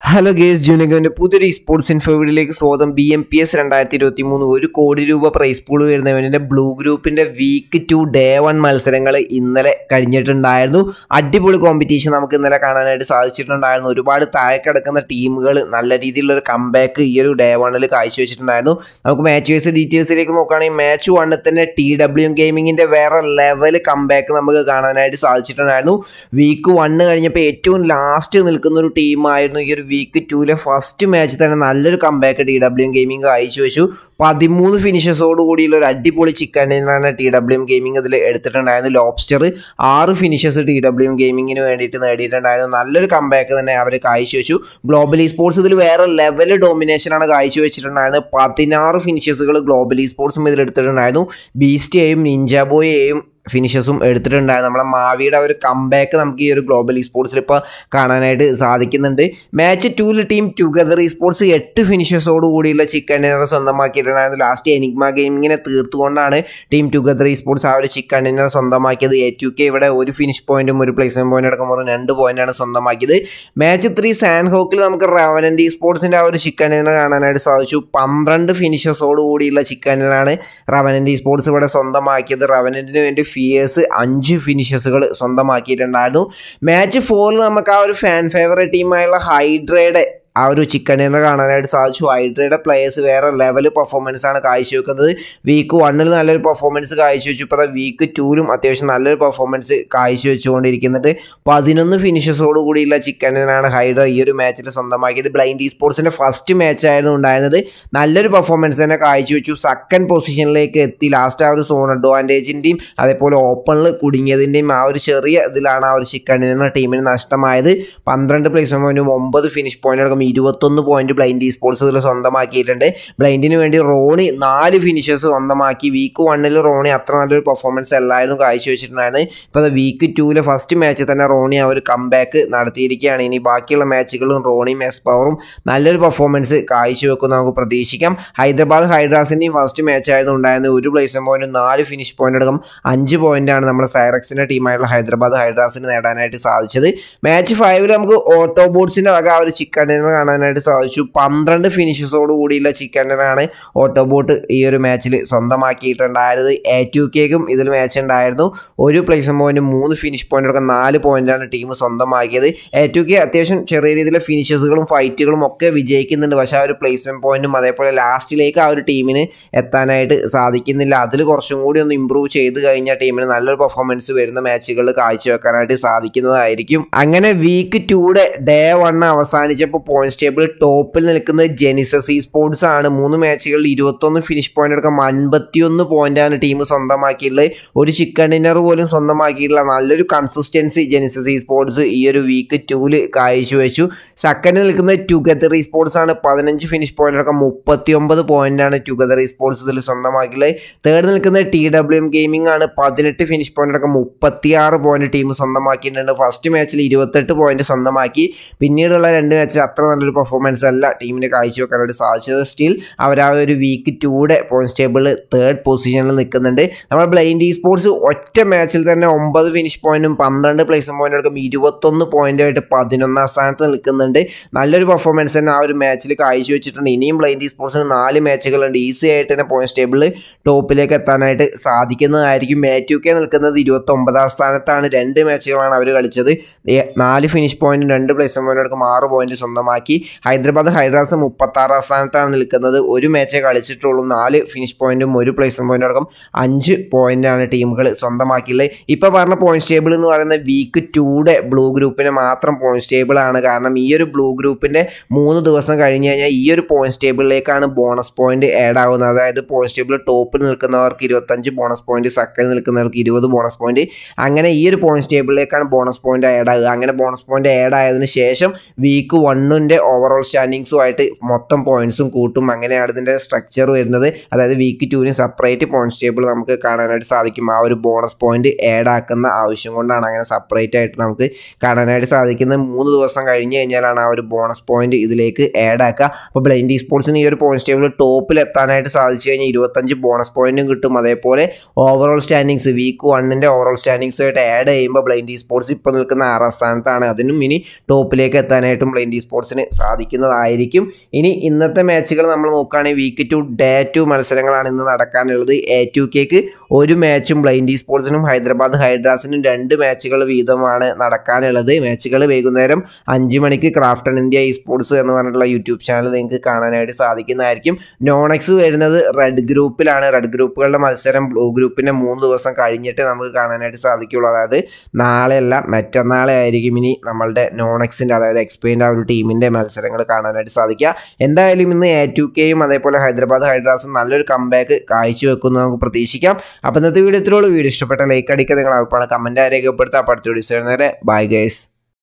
hello guys ജൂനിഗോന്റെ പുതിയൊരു sports info വീഡിയോയിലേക്ക് സ്വാഗതം ബി എം പി എസ് രണ്ടായിരത്തി ഇരുപത്തി മൂന്ന് ഒരു കോടി രൂപ പ്രൈസ് പൂൾ വരുന്നവൻ്റെ ബ്ലൂ ഗ്രൂപ്പിന്റെ വീക്ക് ടു ഡേ വൺ മത്സരങ്ങൾ ഇന്നലെ കഴിഞ്ഞിട്ടുണ്ടായിരുന്നു അടിപൊളി കോമ്പറ്റീഷൻ നമുക്ക് ഇന്നലെ കാണാനായിട്ട് സാധിച്ചിട്ടുണ്ടായിരുന്നു ഒരുപാട് താഴെ കിടക്കുന്ന ടീമുകൾ നല്ല രീതിയിലുള്ള ഒരു കംബാക്ക് ഈ ഒരു ഡേ വണ്ണിൽ കാഴ്ചവെച്ചിട്ടുണ്ടായിരുന്നു നമുക്ക് മാച്ച് വൈസ് ഡീറ്റെയിൽസിലേക്ക് നോക്കുകയാണെങ്കിൽ മാച്ച് വണ്ണിൽ തന്നെ ടി ഡബ്ല്യു ഗെയിമിങ്ങിന്റെ വേറെ ലെവൽ കംബാക്ക് നമുക്ക് കാണാനായിട്ട് സാധിച്ചിട്ടുണ്ടായിരുന്നു വീക്ക് വണ്ണ് കഴിഞ്ഞപ്പോൾ ഏറ്റവും ലാസ്റ്റ് നിൽക്കുന്ന ഒരു ടീമായിരുന്നു ഈ ഒരു വീക്ക് ടൂലെ ഫസ്റ്റ് മാച്ച് തന്നെ നല്ലൊരു കമ്പാക്ക് ടി ഡബ്ല്യു ഗെയിമിംഗ് അയച്ചു വെച്ചു പതിമൂന്ന് ഫിനിഷസോട് കൂടിയുള്ള ഒരു അടിപൊളി ചിക്കനാണ് ടി ഡബ്ല്യു ഗെയിമിംഗ് ഇതിൽ എടുത്തിട്ടുണ്ടായിരുന്നു ലോബ്സ്റ്റർ ആറ് ഫിനിഷസ് ടി ഡബ്ല്യു ഗെയിമിങ്ങിന് വേണ്ടിയിട്ട് നേടിയിട്ടുണ്ടായിരുന്നു നല്ലൊരു കമ്പാക്ക് തന്നെ അവർ കാഴ്ച വെച്ചു ഗ്ലോബൽ സ്പോർട്സ് ഇതിൽ വേറെ ലെവൽ ഡോമിനേഷനാണ് കാഴ്ച വെച്ചിട്ടുണ്ടായിരുന്നത് പതിനാറ് ഫിനിഷസുകൾ ഗ്ലോബൽ സ്പോർട്സും ഇതിൽ എടുത്തിട്ടുണ്ടായിരുന്നു ബീസ്റ്റയെയും നിഞ്ചാബോയെയും ഫിനിഷസും എടുത്തിട്ടുണ്ടായിരുന്നു നമ്മളെ മാവിയുടെ ഒരു കംബാക്ക് നമുക്ക് ഈ ഒരു ഗ്ലോബൽ ഇ സ്പോർട്സിൽ ഇപ്പോൾ കാണാനായിട്ട് സാധിക്കുന്നുണ്ട് മാച്ച് ടൂവിൽ ടീം ടുഗദർ ഇ സ്പോർട്സ് എട്ട് ഫിനിഷസോട് കൂടിയുള്ള ചിക്കൻ ഡിന്നർ സ്വന്തമാക്കിയിട്ടുണ്ടായിരുന്നു ലാസ്റ്റ് എനിഗ്മ ഗെയിമിങ്ങിനെ തീർത്തുകൊണ്ടാണ് ടീം ടുഗദർ ഇ സ്പോർട്സ് ആ ഒരു ചിക്കൻ ഡിന്നർ സ്വന്തമാക്കിയത് എ ടു കെ ഇവിടെ ഒരു ഫിനിഷ് പോയിന്റും ഒരു പ്ലേസ്മെന്റ് പോയിന്റ് അടക്കം രണ്ട് പോയിന്റാണ് സ്വന്തമാക്കിയത് മാച്ച് ത്രീ സാൻ ഹോക്കിൽ നമുക്ക് റവനൻ്റ് ഇ സ്പോർട്സിൻ്റെ ആ ഒരു ചിക്കൻ ഡിന്നർ കാണാനായിട്ട് സാധിച്ചു പന്ത്രണ്ട് ഫിനിഷസോട് കൂടിയുള്ള ചിക്കൻ ഡിന്നറാണ് റവനൻ്റ് ഇ സ്പോർട്സ് ഇവിടെ സ്വന്തമാക്കിയത് റവനൻറ്റിന് വേണ്ടി ഫിയേഴ്സ് അഞ്ച് ഫിനിഷസുകൾ സ്വന്തമാക്കിയിട്ടുണ്ടായിരുന്നു മാച്ച് ഫോറിൽ നമുക്ക് ആ ഒരു ഫാൻ ഫേവറേറ്റ് ടീമായുള്ള ഹൈഡ്രയുടെ ആ ഒരു ചിക്കൻ ഡിന്നർ കാണാനായിട്ട് സാധിച്ചു ഹൈഡ്രയുടെ പ്ലേയേഴ്സ് വേറെ ലെവൽ പെർഫോമൻസ് ആണ് കാഴ്ചവെക്കുന്നത് വീക്ക് വണ്ണിൽ നല്ലൊരു പെർഫോമൻസ് കാഴ്ചവെച്ചു ഇപ്പോൾ വീക്ക് ടൂവിലും അത്യാവശ്യം നല്ലൊരു പെർഫോമൻസ് കാഴ്ചവെച്ചുകൊണ്ടിരിക്കുന്നുണ്ട് പതിനൊന്ന് ഫിനിഷസോട് കൂടിയുള്ള ചിക്കൻ ഡിന്നറാണ് ഹൈഡ്ര ഈ ഒരു മാച്ചിൽ സ്വന്തമാക്കിയത് ബ്ലൈൻഡ് ഈ സ്പോർട്സിൻ്റെ ഫസ്റ്റ് മാച്ചായിരുന്നു ഉണ്ടായിരുന്നത് നല്ലൊരു പെർഫോമൻസ് തന്നെ കാഴ്ചവെച്ചു സെക്കൻഡ് പൊസിഷനിലേക്ക് എത്തി ലാസ്റ്റ് ആ ഒരു സോൺ അഡ്വാൻറ്റേജിൻ്റെയും അതേപോലെ ഓപ്പണിൽ കുടുങ്ങിയതിൻ്റെയും ആ ഒരു ചെറിയ ഇതിലാണ് ആ ഒരു ചിക്കൻ ഡിന്നർ ടീമിന് നഷ്ടമായത് പന്ത്രണ്ട് പ്ലേസ് പോയിന്റും ഒമ്പത് ഫിനിഷ് പോയിന്റ് അടക്കം ഇരുപത്തൊന്ന് പോയിന്റ് ബ്ലൈൻഡ് ഈ സ്പോർട്സ് ഇതിൽ സ്വന്തമാക്കിയിട്ടുണ്ട് ബ്ലൈൻഡിന് വേണ്ടി റോണി നാല് ഫിനിഷേഴ്സ് സ്വന്തമാക്കി വീക്ക് വണ്ണിൽ റോണി അത്ര നല്ലൊരു പെർഫോമൻസ് അല്ലായിരുന്നു കാഴ്ചവെച്ചിട്ടുണ്ടായിരുന്നു ഇപ്പോൾ വീക്ക് ടൂവിലെ ഫസ്റ്റ് മാച്ചിൽ തന്നെ റോണി ആ ഒരു കംബാക്ക് നടത്തിയിരിക്കുകയാണ് ഇനി ബാക്കിയുള്ള മാച്ചുകളും റോണിയും എസ് പവറും നല്ലൊരു പെർഫോമൻസ് കാഴ്ചവെക്കും നമുക്ക് പ്രതീക്ഷിക്കാം ഹൈദരാബാദ് ഹൈഡ്രാസിൻ്റെയും ഫസ്റ്റ് മാച്ച് ആയിരുന്നു ഉണ്ടായിരുന്നത് ഒരു പ്ലേസ് പോയിന്റ് നാല് ഫിനിഷ് പോയിന്റ് അടക്കം അഞ്ച് പോയിന്റാണ് നമ്മുടെ സൈറക്സിൻ്റെ ടീമായിട്ടുള്ള ഹൈദരാബാദ് ഹൈഡ്രാസിന് നേടാനായിട്ട് സാധിച്ചത് മാച്ച് ഫൈവിൽ നമുക്ക് ഓട്ടോ ബോട്ട്സിൻ്റെ വക ആ ഒരു ചിക്കൻ ഡിന്നർ കാണാനായിട്ട് സാധിച്ചു പന്ത്രണ്ട് ഫിനിഷസോട് കൂടിയുള്ള ചിക്കൻ ഡിന്നറാണ് ഓട്ടോ ബോട്ട് ഈ ഒരു മാച്ചിൽ സ്വന്തമാക്കിയിട്ടുണ്ടായിരുന്നത് എ ടു കേക്കും ഇതിൽ മാച്ച് ഉണ്ടായിരുന്നു ഒരു പ്ലേസ് പോയിന്റ് മൂന്ന് ഫിനിഷ് പോയിന്റ് അടക്കം നാല് പോയിന്റാണ് ടീം സ്വന്തമാക്കിയത് എ ടു കെ അത്യാവശ്യം ചെറിയ രീതിയിലെ ഫിനിഷസുകളും ഫൈറ്റുകളും ഒക്കെ വിജയിക്കുന്നുണ്ട് പക്ഷേ ആ ഒരു പ്ലേസ്മെന്റ് പോയിന്റും അതേപോലെ ലാസ്റ്റിലേക്ക് ആ ഒരു ടീമിന് എത്താനായിട്ട് സാധിക്കുന്നില്ല അതിൽ കുറച്ചും കൂടി ഒന്ന് ഇമ്പ്രൂവ് ചെയ്ത് കഴിഞ്ഞാൽ ടീമിന് നല്ലൊരു പെർഫോമൻസ് വരുന്ന മാച്ചുകളിൽ കാഴ്ചവെക്കാനായിട്ട് സാധിക്കുന്നതായിരിക്കും അങ്ങനെ വീക്ക് ടൂടെ ഡേ വൺ അവസാനിച്ചപ്പോൾ പോയിന്റ്സ് ടേബിൾ ടോപ്പിൽ നിൽക്കുന്നത് ജെനിസസ് ഇ സ്പോർട്സ് ആണ് മൂന്ന് മാച്ചുകളിൽ ഇരുപത്തൊന്ന് ഫിനിഷ് പോയിന്റ് അടക്കം അൻപത്തിയൊന്ന് പോയിന്റാണ് ടീം സ്വന്തമാക്കിയിട്ടുള്ളത് ഒരു ചിക്കൻ ഡിന്നർ പോലും സ്വന്തമാക്കിയിട്ടുള്ള നല്ലൊരു കൺസിസ്റ്റൻസി ജെനിസസ് ഇ സ്പോർട്സ് ഈ ഒരു വീക്ക് ടൂല് കാഴ്ചവെച്ചു സെക്കൻഡ് നിൽക്കുന്നത് ടുഗദർ ഇ സ്പോർട്സ് ആണ് പതിനഞ്ച് ഫിനിഷ് പോയിന്റ് അടക്കം മുപ്പത്തി ഒമ്പത് പോയിന്റാണ് ടുഗദർ ഇ സ്പോർട്സ് ഇതിൽ സ്വന്തമാക്കിയിട്ടുള്ളത് തേർഡ് നിൽക്കുന്നത് ടി ഡബ്ല്യു എം ഗെയിമിംഗ് ആണ് പതിനെട്ട് ഫിനിഷ് പോയിന്റ് അടക്കം മുപ്പത്തിയാറ് പോയിന്റ് ടീം സ്വന്തമാക്കിയിട്ടുണ്ട് ഫസ്റ്റ് മാച്ചിൽ ഇരുപത്തെട്ട് പോയിന്റ് സ്വന്തമാക്കി പിന്നീടുള്ള രണ്ട് മാച്ചിൽ അത്ര നല്ലൊരു പെർഫോമൻസ് അല്ല ടീമിന് കാഴ്ചവെക്കാനായിട്ട് സാധിച്ചത് സ്റ്റിൽ അവർ ആ ഒരു വീക്ക് ടൂടെ പോയിന്റ് ടേബിളിൽ തേർഡ് പൊസിഷനിൽ നിൽക്കുന്നുണ്ട് നമ്മൾ ബ്ലൈൻഡ് ഇ സ്പോർട്സ് ഒറ്റ മാച്ചിൽ തന്നെ ഒമ്പത് ഫിനിഷ് പോയിന്റും പന്ത്രണ്ട് പ്ലേസും പോയിന്റ് അടക്കം ഇരുപത്തൊന്ന് പോയിന്റായിട്ട് പതിനൊന്നാം സ്ഥാനത്ത് നിൽക്കുന്നുണ്ട് നല്ലൊരു പെർഫോമൻസ് തന്നെ ആ ഒരു മാച്ചിൽ കാഴ്ചവെച്ചിട്ടുണ്ട് ഇനിയും ബ്ലൈൻഡ് ഇ സ്പോർട്സിന് നാല് മാച്ചുകളുണ്ട് ഈസി ആയിട്ട് തന്നെ പോയിന്റ് ടേബിളിൽ ടോപ്പിലേക്ക് എത്താനായിട്ട് സാധിക്കുന്നതായിരിക്കും മാറ്റു കെ നിൽക്കുന്നത് ഇരുപത്തി ഒമ്പതാം സ്ഥാനത്താണ് രണ്ട് മാച്ചുകളാണ് അവർ കളിച്ചത് നാല് ഫിനിഷ് പോയിന്റും രണ്ട് പ്ലേസ് പോയിന്റ് അടക്കം ആറ് പോയിന്റ് സ്വന്തമാക്കി ഹൈദരാബാദ് ഹൈഡ്രാസ് മുപ്പത്താറാം സ്ഥാനത്താണ് നിൽക്കുന്നത് ഒരു മാച്ചേ കളിച്ചിട്ടുള്ളൂ നാല് ഫിനിഷ് പോയിന്റും ഒരു പ്ലേസ്മെന്റ് പോയിന്റ് അടക്കം അഞ്ച് പോയിന്റാണ് ടീമുകൾ സ്വന്തമാക്കിയുള്ളത് ഇപ്പോൾ പറഞ്ഞ പോയിന്റ് ടേബിൾ എന്ന് പറയുന്നത് വീക്ക് ടൂടെ ബ്ലൂ ഗ്രൂപ്പിന് മാത്രം പോയിന്റ് ടേബിൾ ആണ് കാരണം ഈ ഒരു ബ്ലൂ ഗ്രൂപ്പിന്റെ മൂന്ന് ദിവസം കഴിഞ്ഞ് കഴിഞ്ഞാൽ ഈ ഒരു പോയിന്റ് ടേബിളിലേക്കാണ് ബോണസ് പോയിന്റ് ആഡ് ആവുന്നത് അതായത് പോയിന്റ് ടേബിൾ ടോപ്പിൽ നിൽക്കുന്നവർക്ക് ഇരുപത്തഞ്ച് ബോണസ് പോയിന്റ് സെക്കൻഡ് നിൽക്കുന്നവർക്ക് ഇരുപത് ബോണസ് പോയിന്റ് അങ്ങനെ ഈ ഒരു പോയിന്റ് ടേബിളിലേക്കാണ് ബോണസ് പോയിന്റ് ആഡ് ആകുക അങ്ങനെ ബോണസ് പോയിന്റ് ആഡ് ആയതിനു ശേഷം വീക്ക് വണ്ണിൻ്റെ ഓവറോൾ സ്റ്റാൻഡിങ്സുമായിട്ട് മൊത്തം പോയിന്റ്സും കൂട്ടും അങ്ങനെയാണ് ഇതിൻ്റെ സ്ട്രക്ചർ വരുന്നത് അതായത് വീക്ക് ടുവിന് സെപ്പറേറ്റ് പോയിന്റ് ടേബിൾ നമുക്ക് കാണാനായിട്ട് സാധിക്കും ആ ഒരു ബോണസ് പോയിന്റ് ആഡ് ആക്കുന്ന ആവശ്യം കൊണ്ടാണ് അങ്ങനെ സെപ്പറേറ്റ് ആയിട്ട് നമുക്ക് കാണാനായിട്ട് സാധിക്കുന്നത് മൂന്ന് ദിവസം കഴിഞ്ഞ് കഴിഞ്ഞാലാണ് ആ ഒരു ബോണസ് പോയിന്റ് ഇതിലേക്ക് ആഡ് ആക്കുക അപ്പോൾ ബ്ലൈൻഡ് ഈ സ്പോർട്സിന് ഈ ഒരു പോയിന്റ് ടേബിൾ ടോപ്പിൽ എത്താനായിട്ട് സാധിച്ചു കഴിഞ്ഞാൽ ഇരുപത്തഞ്ച് ബോണസ് പോയിന്റും കിട്ടും അതേപോലെ ഓവറോൾ സ്റ്റാൻഡിങ്സ് വീക്ക് വണ്ണിൻ്റെ ഓവറോൾ സ്റ്റാൻഡിങ്സുമായിട്ട് ആഡ് ചെയ്യുമ്പോൾ ബ്ലൈൻഡ് ഈ സ്പോർട്സ് ഇപ്പോൾ നിൽക്കുന്ന ആറാം സ്ഥാനത്താണ് അതിനും ഇനി ടോപ്പിലേക്ക് എത്താനായിട്ടും ബ്ലൈൻഡ് ഈ സ്പോർട്സിന് സ്പോർട്സിന് സാധിക്കുന്നതായിരിക്കും ഇനി ഇന്നത്തെ മാച്ചുകൾ നമ്മൾ നോക്കുകയാണെങ്കിൽ വീക്ക് ടു ഡേ ടു മത്സരങ്ങളാണ് ഇന്ന് നടക്കാനുള്ളത് എ ടു കെക്ക് ഒരു മാച്ചും ബ്ലൈൻഡി സ്പോർട്സിനും ഹൈദരാബാദ് ഹൈഡ്രാസിനും രണ്ട് മാച്ചുകൾ വീതമാണ് നടക്കാനുള്ളത് മാച്ചുകൾ വൈകുന്നേരം അഞ്ച് മണിക്ക് ക്രാഫ്റ്റൺ ഇന്ത്യ ഈ സ്പോർട്സ് എന്ന് പറഞ്ഞിട്ടുള്ള യൂട്യൂബ് ചാനൽ നിങ്ങൾക്ക് കാണാനായിട്ട് സാധിക്കുന്നതായിരിക്കും നോണെക്സ് വരുന്നത് റെഡ് ഗ്രൂപ്പിലാണ് റെഡ് ഗ്രൂപ്പുകളുടെ മത്സരം ബ്ലൂ ഗ്രൂപ്പിൻ്റെ മൂന്ന് ദിവസം കഴിഞ്ഞിട്ട് നമുക്ക് കാണാനായിട്ട് സാധിക്കുള്ളൂ അതായത് നാളെയല്ല മറ്റന്നാളെ ആയിരിക്കും ഇനി നമ്മളുടെ നോണെക്സിൻ്റെ അതായത് എക്സ്പെയിൻ്റെ ആ ഒരു ടീമിൻ്റെ മത്സരങ്ങൾ കാണാനായിട്ട് സാധിക്കുക എന്തായാലും ഇന്ന് എ ടു കെയും അതേപോലെ ഹൈദരാബാദ് ഹൈഡ്രാസും നല്ലൊരു കംബാക്ക് കാഴ്ചവെക്കുന്നു നമുക്ക് പ്രതീക്ഷിക്കാം അപ്പോൾ ഇന്നത്തെ വീഡിയോ ഇത്രയുള്ളൂ വീഡിയോ ഇഷ്ടപ്പെട്ട ലൈക്ക് അടിക്കുക നിങ്ങൾ അഭിപ്രായം കമൻറ്റ് രേഖപ്പെടുത്തുക അപ്പോൾ അടുത്ത വീഡിയോസ് വരുന്നവരെ ബൈ ഗൈസ്